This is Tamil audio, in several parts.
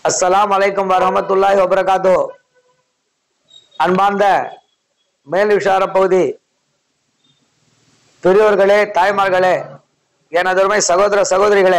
அஸ்ஸலாம் அலைக்கும் வரஹமத்துல்லாஹி வபரகாத்தோ அன்பார்ந்த மேல் விஷார பகுதி பெரியோர்களே தாய்மார்களே எனதருமை சகோதர சகோதரிகளே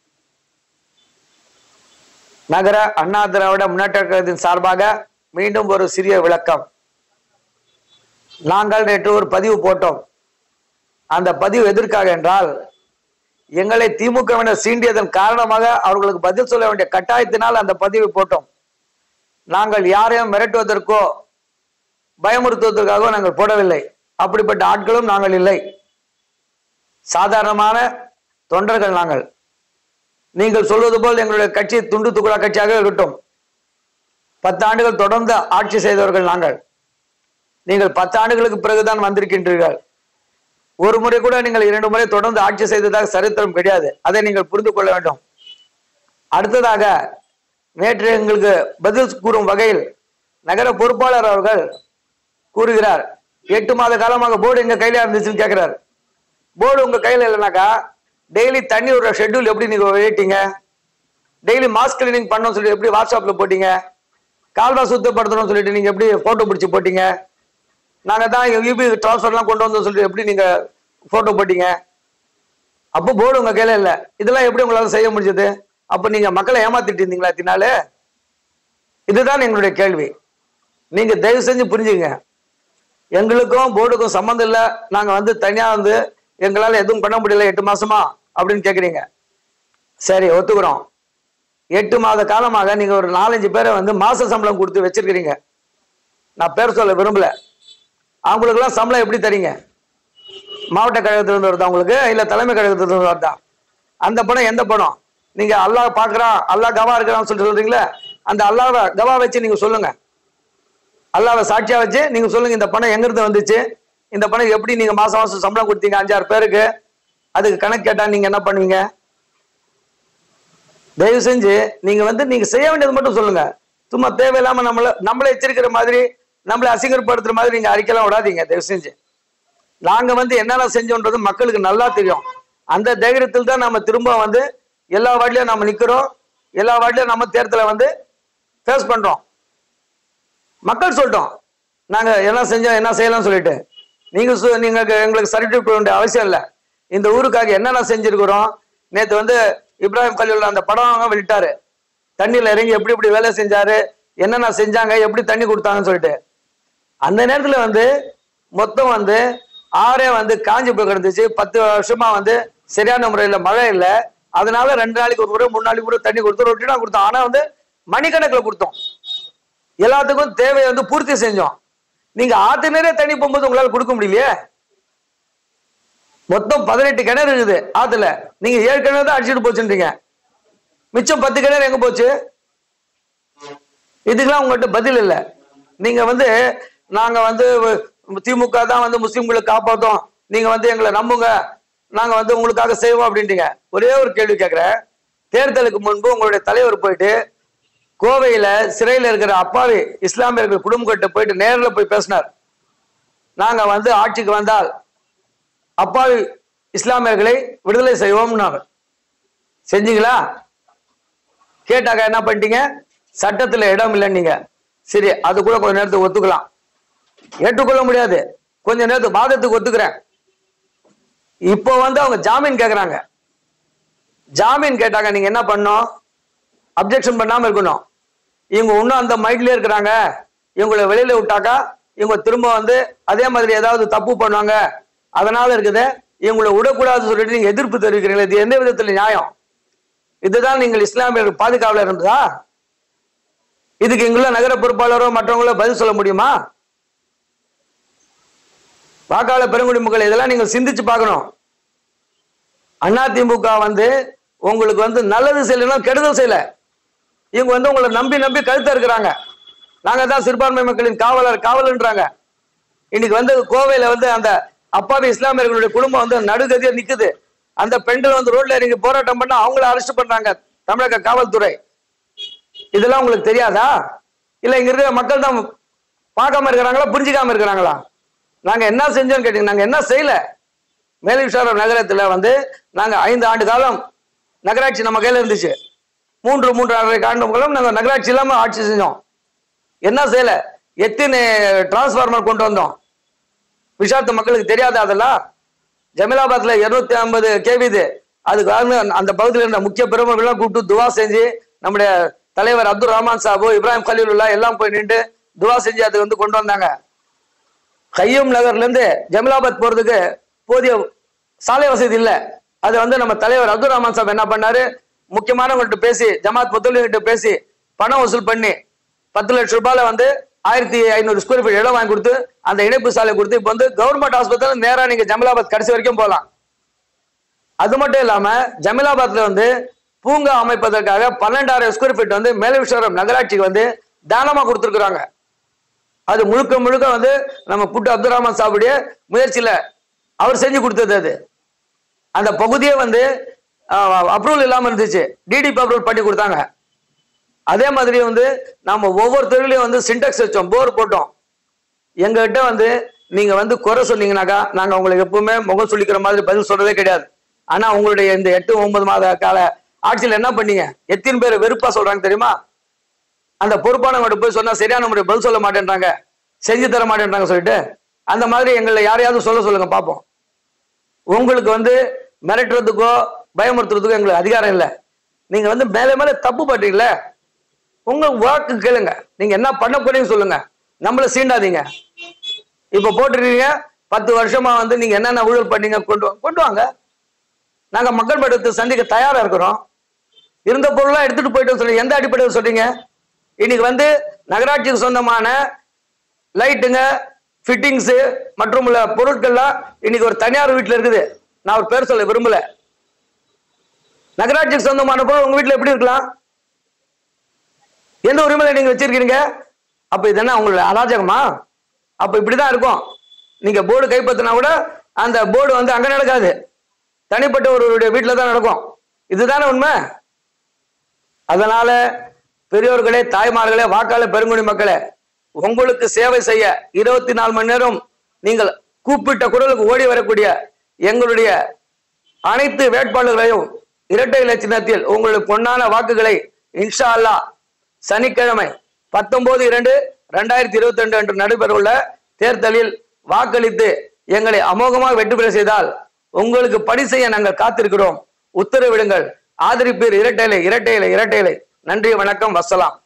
நகர அண்ணா திராவிட முன்னேற்ற கழகத்தின் சார்பாக மீண்டும் ஒரு சிறிய விளக்கம் நாங்கள் நேற்று ஒரு பதிவு போட்டோம் அந்த பதிவு எதற்காக என்றால் எங்களை திமுகவினர் சீண்டியதன் காரணமாக அவர்களுக்கு பதில் சொல்ல வேண்டிய கட்டாயத்தினால் அந்த பதிவை போட்டோம் நாங்கள் யாரையும் மிரட்டுவதற்கோ பயமுறுத்துவதற்காகவோ நாங்கள் போடவில்லை அப்படிப்பட்ட ஆட்களும் நாங்கள் இல்லை சாதாரணமான தொண்டர்கள் நாங்கள் நீங்கள் சொல்வது போல் எங்களுடைய கட்சி துண்டு துக்குடா கட்சியாக இருக்கட்டும் பத்து ஆண்டுகள் தொடர்ந்து ஆட்சி செய்தவர்கள் நாங்கள் நீங்கள் பத்து ஆண்டுகளுக்கு பிறகுதான் வந்திருக்கின்றீர்கள் ஒரு முறை கூட நீங்கள் இரண்டு முறை தொடர்ந்து ஆட்சி செய்ததாக சரித்திரம் கிடையாது அதை நீங்கள் புரிந்து கொள்ள வேண்டும் அடுத்ததாக நேற்று எங்களுக்கு பதில் கூறும் வகையில் நகர பொறுப்பாளர் அவர்கள் கூறுகிறார் எட்டு மாத காலமாக போர்டு எங்க கையில இருந்துச்சுன்னு கேட்கிறார் போர்டு உங்க கையில இல்லைனாக்கா டெய்லி தண்ணி விடுற ஷெட்யூல் எப்படி நீங்க வெளியிட்டீங்க டெய்லி மாஸ்க் கிளீனிங் பண்ணணும்னு சொல்லி எப்படி வாட்ஸ்அப்ல போட்டீங்க கால்வா சுத்தப்படுத்தணும்னு சொல்லிட்டு நீங்க எப்படி போட்டோ பிடிச்சி போட்டீங்க நாங்க தான் யூபி டிரான்ஸ்ஃபர்லாம் கொண்டு வந்தோம் சொல்லிட்டு எப்படி நீங்க போட்டோ போட்டீங்க அப்போ போர்டு உங்க கையில இல்ல இதெல்லாம் எப்படி உங்களால செய்ய முடிஞ்சது அப்ப நீங்க மக்களை ஏமாத்திட்டு இருந்தீங்களா தினால இதுதான் எங்களுடைய கேள்வி நீங்க தயவு செஞ்சு புரிஞ்சுங்க எங்களுக்கும் போர்டுக்கும் சம்மந்தம் இல்லை நாங்க வந்து தனியா வந்து எங்களால எதுவும் பண்ண முடியல எட்டு மாசமா அப்படின்னு கேக்குறீங்க சரி ஒத்துக்கிறோம் எட்டு மாத காலமாக நீங்க ஒரு நாலஞ்சு பேரை வந்து மாச சம்பளம் கொடுத்து வச்சிருக்கிறீங்க நான் பேர் சொல்ல விரும்பல அவங்களுக்கெல்லாம் சம்பளம் எப்படி தரீங்க மாவட்ட கழகத்துல இருந்து வருதா உங்களுக்கு இல்ல தலைமை கழகத்துல இருந்து வருதா அந்த பணம் எந்த பணம் நீங்க அல்லாஹ் பாக்குறான் அல்லாஹ் கவா இருக்கிறான்னு சொல்லிட்டு சொல்றீங்களே அந்த அல்லாவை கவா வச்சு நீங்க சொல்லுங்க அல்லாவை சாட்சியா வச்சு நீங்க சொல்லுங்க இந்த பணம் எங்க இருந்து வந்துச்சு இந்த பணம் எப்படி நீங்க மாசம் மாசம் சம்பளம் கொடுத்தீங்க அஞ்சாறு பேருக்கு அதுக்கு கணக்கு கேட்டா நீங்க என்ன பண்ணுவீங்க தயவு செஞ்சு நீங்க வந்து நீங்க செய்ய வேண்டியது மட்டும் சொல்லுங்க சும்மா தேவையில்லாம நம்மள நம்மளை எச்சரிக்கிற மாதிரி நம்மளை அசிங்கப்படுத்துற மாதிரி நீங்க அறிக்கைலாம் விடாதீங்க தயவு செஞ்சு நாங்க வந்து என்னென்ன செஞ்சோன்றது மக்களுக்கு நல்லா தெரியும் அந்த தைரியத்தில் தான் நம்ம திரும்ப வந்து எல்லா வார்டிலையும் நம்ம நிக்கிறோம் எல்லா வார்டிலையும் நம்ம தேர்தலை வந்து ஃபேஸ் பண்றோம் மக்கள் சொல்லிட்டோம் நாங்க என்ன செஞ்சோம் என்ன செய்யலாம்னு சொல்லிட்டு நீங்க சொ- நீங்க எங்களுக்கு சர்டிஃபிகேட் கொடுக்க வேண்டிய அவசியம் இல்லை இந்த ஊருக்காக என்னென்ன செஞ்சிருக்கிறோம் நேத்து வந்து இப்ராஹிம் கலீல் அந்த படம் வெளியிட்டாரு தண்ணியில இறங்கி எப்படி எப்படி வேலை செஞ்சாரு என்னென்ன செஞ்சாங்க எப்படி தண்ணி கொடுத்தாங்கன்னு சொல்லிட்டு அந்த நேரத்துல வந்து மொத்தம் வந்து ஆறே வந்து காஞ்சி போய் கிடந்துச்சு பத்து வருஷமா வந்து சரியான முறையில மழை இல்ல அதனால ரெண்டு நாளைக்கு ஒரு முறை மூணு நாளைக்கு கூட தண்ணி கொடுத்தோம் ரொட்டினா கொடுத்தோம் ஆனா வந்து மணிக்கணக்கில் கொடுத்தோம் எல்லாத்துக்கும் தேவையை வந்து பூர்த்தி செஞ்சோம் நீங்க ஆத்து நிறைய தண்ணி போகும்போது உங்களால கொடுக்க முடியலையே மொத்தம் பதினெட்டு கிணறு இருக்குது ஆத்துல நீங்க ஏழு கிணறு தான் அடிச்சுட்டு போச்சுன்றீங்க மிச்சம் பத்து கிணறு எங்க போச்சு இதுக்கெல்லாம் உங்கள்கிட்ட பதில் இல்லை நீங்க வந்து நாங்க வந்து திமுக தான் வந்து முஸ்லிம்களை காப்பாத்தோம் நீங்க வந்து எங்களை நம்புங்க நாங்க வந்து உங்களுக்காக செய்வோம் அப்படின்றீங்க ஒரே ஒரு கேள்வி கேட்கிறேன் தேர்தலுக்கு முன்பு உங்களுடைய தலைவர் போயிட்டு கோவையில சிறையில இருக்கிற அப்பாவி இஸ்லாமியர்கள் குடும்பங்கிட்ட போயிட்டு நேர்ல போய் பேசினார் நாங்க வந்து ஆட்சிக்கு வந்தால் அப்பாவி இஸ்லாமியர்களை விடுதலை செய்வோம்னாங்க செஞ்சீங்களா கேட்டாக்க என்ன பண்ணிட்டீங்க சட்டத்துல இடம் இல்லைன்னீங்க சரி அது கூட கொஞ்ச நேரத்துக்கு ஒத்துக்கலாம் ஏற்றுக்கொள்ள முடியாது கொஞ்ச நேரத்துக்கு வாதத்துக்கு ஒத்துக்கிறேன் இப்போ வந்து அவங்க ஜாமீன் கேக்குறாங்க ஜாமீன் கேட்டாங்க நீங்க என்ன பண்ணணும் அப்ஜெக்ஷன் பண்ணாம இருக்கணும் இவங்க இன்னும் அந்த மைண்ட்லயே இருக்கிறாங்க இவங்களை வெளியில விட்டாக்கா இவங்க திரும்ப வந்து அதே மாதிரி ஏதாவது தப்பு பண்ணுவாங்க அதனால இருக்குது இவங்களை விடக்கூடாதுன்னு சொல்லிட்டு நீங்க எதிர்ப்பு தெரிவிக்கிறீங்களா இது எந்த விதத்துல நியாயம் இதுதான் நீங்கள் இஸ்லாமியர்கள் பாதுகாவலர் இருந்ததா இதுக்கு இங்குள்ள நகர பொறுப்பாளரோ மற்றவங்களோ பதில் சொல்ல முடியுமா வாக்காளர் பெருங்குடி மக்கள் இதெல்லாம் நீங்க சிந்திச்சு பார்க்கணும் அதிமுக வந்து உங்களுக்கு வந்து நல்லது செய்யலாம் கெடுதல் செய்யல இவங்க வந்து உங்களை நம்பி நம்பி கழுத்த இருக்கிறாங்க நாங்க தான் சிறுபான்மை மக்களின் காவலர் காவலன்றாங்க இன்னைக்கு வந்து கோவையில வந்து அந்த அப்பாவி இஸ்லாமியர்களுடைய குடும்பம் வந்து நடுகதியா நிக்குது அந்த பெண்கள் வந்து ரோட்ல இறங்கி போராட்டம் பண்ணா அவங்கள அரெஸ்ட் பண்றாங்க தமிழக காவல்துறை இதெல்லாம் உங்களுக்கு தெரியாதா இல்ல இங்க இருக்கிற மக்கள் தான் பார்க்காம இருக்கிறாங்களா புரிஞ்சுக்காம இருக்கிறாங்களா நாங்க என்ன செஞ்சோம்னு கேட்டீங்க நாங்க என்ன செய்யல மேல்விசாரம் நகரத்துல வந்து நாங்க ஐந்து ஆண்டு காலம் நகராட்சி நம்ம கையில இருந்துச்சு மூன்று மூன்றரை காலம் நாங்கள் நகராட்சி இல்லாம ஆட்சி செஞ்சோம் என்ன செய்யல எத்தனை டிரான்ஸ்ஃபார்மர் கொண்டு வந்தோம் விஷாத்த மக்களுக்கு தெரியாத அதெல்லாம் ஜமீலாபாத்ல இருநூத்தி ஐம்பது கேவிது அதுக்கு காரணம் அந்த பகுதியில் இருந்த முக்கிய பிரமுகர்கள்லாம் கூப்பிட்டு துவா செஞ்சு நம்முடைய தலைவர் அப்துல் ரஹ்மான் சாபு இப்ராஹிம் கலீலுல்லா எல்லாம் போய் நின்று துவா செஞ்சு அது வந்து கொண்டு வந்தாங்க கையூம் நகர்ல இருந்து ஜமீலாபாத் போறதுக்கு போதிய சாலை வசதி இல்ல அது வந்து நம்ம தலைவர் அப்துல் ரஹ்மான் சாப் என்ன பண்ணாரு முக்கியமானவங்கள்ட்ட பேசி ஜமாத் முத்தலிகிட்ட பேசி பணம் வசூல் பண்ணி பத்து லட்சம் ரூபாயில வந்து ஆயிரத்தி ஐநூறு ஸ்கொயர் ஃபீட் இடம் வாங்கி கொடுத்து அந்த இணைப்பு சாலை கொடுத்து இப்போ வந்து கவர்மெண்ட் ஆஸ்பத்திரி நேரா நீங்க ஜமீலாபாத் கடைசி வரைக்கும் போகலாம் அது மட்டும் இல்லாம ஜமீலாபாத்ல வந்து பூங்கா அமைப்பதற்காக பன்னெண்டாயிரம் ஸ்கொயர் ஃபீட் வந்து மேலவிஸ்வரம் நகராட்சிக்கு வந்து தானமா கொடுத்துருக்குறாங்க அது முழுக்க முழுக்க வந்து நம்ம புட்டு அப்துல் ரஹ்மான் சாவுடைய முயற்சியில அவர் செஞ்சு கொடுத்தது அது அந்த பகுதியே வந்து அப்ரூவல் இல்லாம இருந்துச்சு டிடிபி அப்ரூவல் பண்ணி கொடுத்தாங்க அதே மாதிரி வந்து நம்ம ஒவ்வொரு தெருவிலையும் வந்து சின்டெக்ஸ் வச்சோம் போர் போட்டோம் எங்ககிட்ட வந்து நீங்க வந்து குறை சொன்னீங்கன்னாக்கா நாங்க உங்களுக்கு எப்பவுமே முகம் சொல்லிக்கிற மாதிரி பதில் சொல்றதே கிடையாது ஆனா உங்களுடைய இந்த எட்டு ஒன்பது மாத கால ஆட்சியில் என்ன பண்ணீங்க எத்தனை பேர் வெறுப்பா சொல்றாங்க தெரியுமா அந்த பொறுப்பானவங்க போய் சொன்னா சரியான முறை பதில் சொல்ல மாட்டேன்றாங்க செஞ்சு தர மாட்டேன்றாங்க சொல்லிட்டு அந்த மாதிரி எங்களை யாரையாவது சொல்ல சொல்லுங்க பார்ப்போம் உங்களுக்கு வந்து மிரட்டுறதுக்கோ பயமுறுத்துறதுக்கோ எங்களுக்கு அதிகாரம் இல்லை நீங்க வந்து மேலே மேலே தப்பு பண்றீங்களே உங்க வாக்கு கேளுங்க நீங்க என்ன பண்ண போறீங்கன்னு சொல்லுங்க நம்மள சீண்டாதீங்க இப்ப போட்டுருக்கீங்க பத்து வருஷமா வந்து நீங்க என்னென்ன ஊழல் பண்ணீங்க கொண்டு வா- கொண்டு வாங்க நாங்க மக்கள் மன்றத்தை சந்திக்க தயாரா இருக்கிறோம் இருந்த பொருளெல்லாம் எடுத்துட்டு போயிட்டு சொல்லி எந்த அடிப்படையில் சொல்றீங்க இன்னைக்கு வந்து நகராட்சிக்கு சொந்தமான லைட்டுங்க ஃபிட்டிங்ஸ் மற்றும் உள்ள பொருட்கள்லாம் இன்னைக்கு ஒரு தனியார் வீட்டுல இருக்குது நான் ஒரு பேர் சொல்ல விரும்பல நகராட்சிக்கு சொந்தமான பொருள் உங்க வீட்டுல எப்படி இருக்கலாம் எந்த உரிமையில நீங்க வச்சிருக்கீங்க அப்ப இது என்ன உங்களோட அராஜகமா அப்ப இப்படிதான் இருக்கும் நீங்க போர்டு கைப்பற்றினா கூட அந்த போர்டு வந்து அங்க நடக்காது தனிப்பட்ட ஒருவருடைய வீட்டுல தான் நடக்கும் இதுதானே உண்மை அதனால பெரியோர்களே தாய்மார்களே வாக்காளர் பெருங்குடி மக்களே உங்களுக்கு சேவை செய்ய இருபத்தி நாலு மணி நேரம் நீங்கள் கூப்பிட்ட குரலுக்கு ஓடி வரக்கூடிய எங்களுடைய அனைத்து வேட்பாளர்களையும் இரட்டை இலட்சணத்தில் உங்களுடைய பொன்னான வாக்குகளை இன்ஷா அல்லாஹ் சனிக்கிழமை பத்தொன்பது இரண்டு ரெண்டாயிரத்தி இருபத்தி ரெண்டு அன்று நடைபெறவுள்ள தேர்தலில் வாக்களித்து எங்களை அமோகமாக வெற்றி பெற செய்தால் உங்களுக்கு பணி செய்ய நாங்கள் காத்திருக்கிறோம் உத்தரவிடுங்கள் ஆதரிப்பீர் இரட்டையிலை இரட்டையிலை இரட்டையிலை நன்றி வணக்கம் வசலாம்